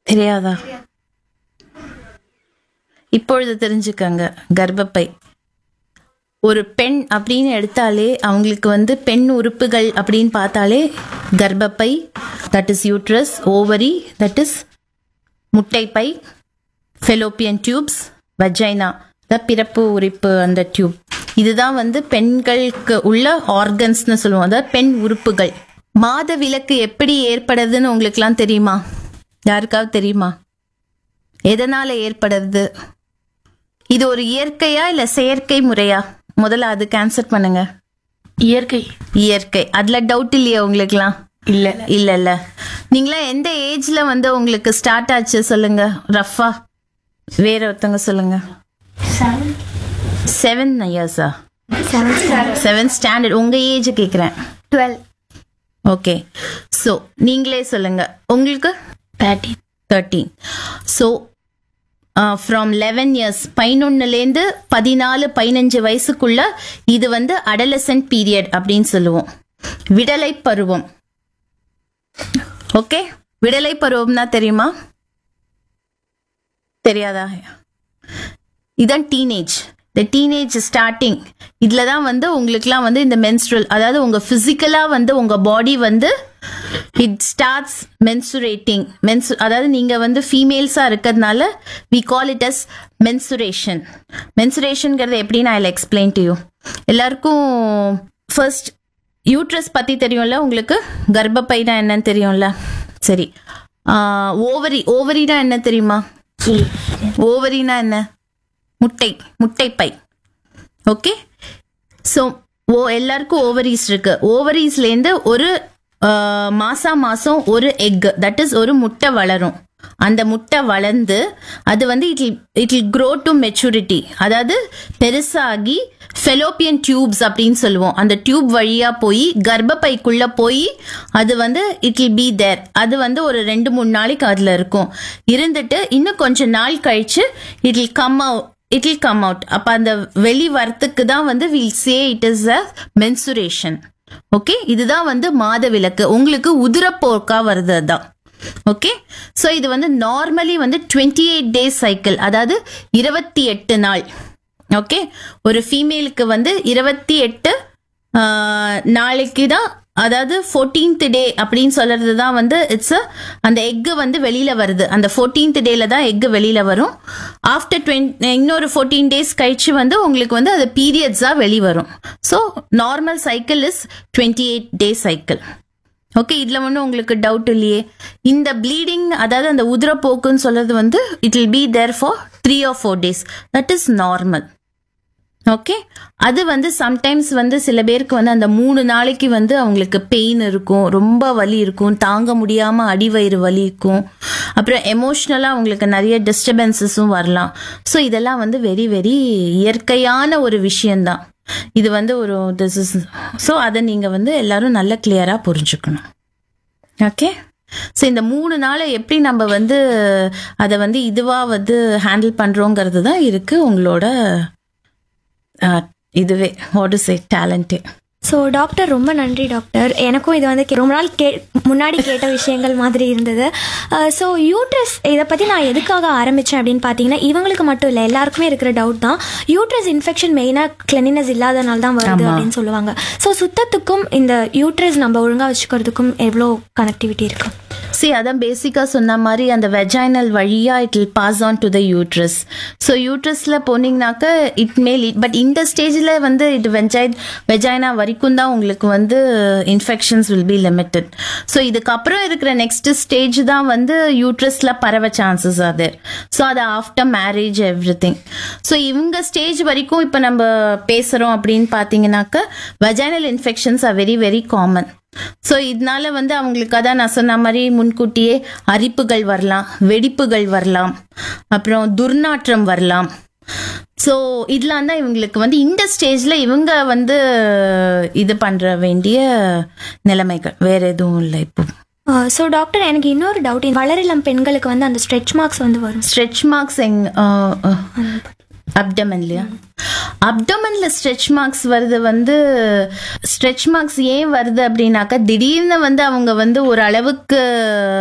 தெரியாதா இப்பொழுது தெரிஞ்சுக்கங்க கர்ப்பப்பை ஒரு பெண் அப்படின்னு எடுத்தாலே அவங்களுக்கு வந்து பெண் உறுப்புகள் அப்படின்னு பார்த்தாலே கர்ப்பப்பை that is uterus ovary that is முட்டைப்பை ஃபெலோப்பியன் டியூப்ஸ் வஜைனா த பிறப்பு உறுப்பு அந்த டியூப் இதுதான் வந்து பெண்களுக்கு உள்ள ஆர்கன்ஸ்னு சொல்லுவோம் அதாவது பெண் உறுப்புகள் மாத விலக்கு எப்படி ஏற்படுதுன்னு உங்களுக்குலாம் தெரியுமா யாருக்காவது தெரியுமா எதனால ஏற்படுது இது ஒரு இயற்கையா இல்ல செயற்கை முறையா முதல்ல அதுக்கு ஆன்சர் பண்ணுங்க இயற்கை இயற்கை அதுல டவுட் இல்லையா உங்களுக்குலாம் இல்ல இல்ல இல்ல நீங்களாம் எந்த ஏஜ்ல வந்து உங்களுக்கு ஸ்டார்ட் ஆச்சு சொல்லுங்க ரஃபா வேற ஒருத்தவங்க சொல்லுங்க செவன் இயர்ஸா செவன் ஸ்டாண்டர்ட் உங்க ஏஜ் கேக்குறேன் டுவெல் ஓகே ஸோ நீங்களே சொல்லுங்க உங்களுக்கு thirty thirteen so from eleven years பதினொன்னுலேருந்து பதினாலு பதினஞ்சு வயசுக்குள்ள இது வந்து அடலசன்ட் பீரியட் அப்படின்னு சொல்லுவோம் விடலை பருவம் ஓகே விடலை பருவம்னா தெரியுமா தெரியாதா இதான் டீனேஜ் இந்த டீனேஜ் ஸ்டார்டிங் இதில் தான் வந்து உங்களுக்குலாம் வந்து இந்த மென்ஸ்ட்ரல் அதாவது உங்கள் ஃபிசிக்கலாக வந்து உங்கள் பாடி வந்து இட் ஸ்டார்ட்ஸ் மென்சுரேட்டிங் மென்சு அதாவது நீங்கள் வந்து ஃபீமேல்ஸாக இருக்கிறதுனால we call it as menstruation மென்சுரேஷனுங்கிறது எப்படி நான் இதில் எக்ஸ்பிளைன் டு யூ எல்லாருக்கும் ஃபர்ஸ்ட் யூட்ரஸ் பற்றி தெரியும்ல உங்களுக்கு கர்ப்பப்பைனா என்னன்னு தெரியும்ல சரி ஓவரி ஓவரினா என்ன தெரியுமா ஓவரினா என்ன முட்டை முட்டைப்பை ஓகே ஸோ ஓ எல்லாருக்கும் ஓவரீஸ் இருக்கு ஓவரீஸ்லேருந்து ஒரு ஆஹ், மாசா மாசம் ஒரு எக் தட் இஸ் ஒரு முட்டை வளரும் அந்த முட்டை வளர்ந்து அது வந்து it it will grow to maturity அதாவது பெருசாகி ஃபெலோப்பியன் டியூப்ஸ் அப்படின்னு சொல்லுவோம் அந்த டியூப் வழியா போய் கர்ப்பப்பைக்குள்ள போய் அது வந்து இட் வில் பி தேர் அது வந்து ஒரு ரெண்டு மூணு நாளைக்கு அதுல இருக்கும் இருந்துட்டு இன்னும் கொஞ்ச நாள் கழிச்சு it will come out it will come out அப்ப அந்த வெளி வரத்துக்கு தான் வந்து will say it is a menstruation okay இதுதான் வந்து மாத விலக்கு உங்களுக்கு உதிரப்போக்கா வருது அதான் ஓகே ஸோ இது வந்து நார்மலி வந்து டுவெண்ட்டி எயிட் டேஸ் சைக்கிள் அதாவது இருபத்தி எட்டு நாள் ஓகே ஒரு ஃபீமேலுக்கு வந்து இருபத்தி எட்டு நாளைக்கு தான் அதாவது ஃபோர்டீன்த் டே அப்படின்னு சொல்றது தான் வந்து இட்ஸ் அந்த எக்கு வந்து வெளியில வருது அந்த ஃபோர்டீன்த் டேல தான் எக்கு வெளியில வரும் ஆஃப்டர் டுவெண்ட் இன்னொரு ஃபோர்டீன் டேஸ் கழிச்சு வந்து உங்களுக்கு வந்து அது பீரியட்ஸாக வெளி வரும் so normal cycle is twenty eight day cycle okay இதுல ஒன்றும் உங்களுக்கு டவுட் இல்லையே இந்த ப்ளீடிங் அதாவது அந்த உதிரப்போக்குன்னு சொல்றது வந்து it will be there for three or four days that is normal okay அது வந்து சம்டைம்ஸ் வந்து சில பேருக்கு வந்து அந்த மூணு நாளைக்கு வந்து அவங்களுக்கு பெயின் இருக்கும் ரொம்ப வலி இருக்கும் தாங்க முடியாம அடிவயிறு வலி இருக்கும் அப்புறம் எமோஷ்னலாக அவங்களுக்கு நிறைய டிஸ்டர்பன்சஸும் வரலாம் ஸோ இதெல்லாம் வந்து வெரி வெரி இயற்கையான ஒரு விஷயம்தான் இது வந்து ஒரு திஸ் இஸ் ஸோ அதை நீங்கள் வந்து எல்லாரும் நல்ல கிளியராக புரிஞ்சுக்கணும் ஓகே ஸோ இந்த மூணு நாளை எப்படி நம்ம வந்து அதை வந்து இதுவாக வந்து ஹேண்டில் பண்ணுறோங்கிறது தான் இருக்குது உங்களோட ஆஹ், இதுவே வாட் இஸ் ஏ டேலண்ட்டே ஸோ டாக்டர் ரொம்ப நன்றி டாக்டர் எனக்கும் இது வந்து கே- ரொம்ப நாள் கே முன்னாடி கேட்ட விஷயங்கள் மாதிரி இருந்தது ஸோ யூட்ரஸ் இதை பற்றி நான் எதுக்காக ஆரம்பித்தேன் அப்படின்னு பார்த்தீங்கன்னா இவங்களுக்கு மட்டும் இல்லை எல்லாருக்குமே இருக்கிற டவுட் தான் யூட்ரஸ் இன்ஃபெக்ஷன் மெயினாக கிளெனினஸ் இல்லாதனால தான் வருது அப்படின்னு சொல்லுவாங்க ஸோ சுத்தத்துக்கும் இந்த யூட்ரஸ் நம்ம ஒழுங்காக வச்சுக்கிறதுக்கும் எவ்வளோ கனெக்டிவிட்டி இருக்கு சி அதான் பேசிக்காக சொன்ன மாதிரி அந்த வெஜைனல் வழியா it will pass on to the uterus so யூட்ரஸில் போனீங்கனாக்க இட் மேல் பட் இந்த ஸ்டேஜில் வந்து இது வெஜை வெஜைனா வரைக்கும் தான் உங்களுக்கு வந்து infections will be limited so இதுக்கப்புறம் இருக்கிற நெக்ஸ்ட் ஸ்டேஜ் தான் வந்து யூட்ரஸில் பரவ சான்சஸ் அது ஸோ அது after marriage everything so இவங்க ஸ்டேஜ் வரைக்கும் இப்போ நம்ம பேசுகிறோம் அப்படின்னு பார்த்தீங்கன்னாக்க vaginal infections are very very common so இதனால வந்து அவங்களுக்கு அதான் நான் சொன்ன மாதிரி முன்கூட்டியே அரிப்புகள் வரலாம் வெடிப்புகள் வரலாம் அப்புறம் துர்நாற்றம் வரலாம் ஸோ இதெல்லாம் தான் இவங்களுக்கு வந்து இந்த ஸ்டேஜில் இவங்க வந்து இது பண்ணுற வேண்டிய நிலைமைகள் வேற எதுவும் இல்லை இப்போ ஸோ டாக்டர் எனக்கு இன்னொரு டவுட் வளரிளம் பெண்களுக்கு வந்து அந்த ஸ்ட்ரெச் மார்க்ஸ் வந்து வரும் ஸ்ட்ரெச் மார்க்ஸ் எங் அப்டமன்லையா அப்டமன்ல ஸ்ட்ரெச் மார்க்ஸ் வருது வந்து ஸ்ட்ரெச் மார்க்ஸ் ஏன் வருது அப்படின்னாக்கா திடீர்னு வந்து அவங்க வந்து ஒரு அளவுக்கு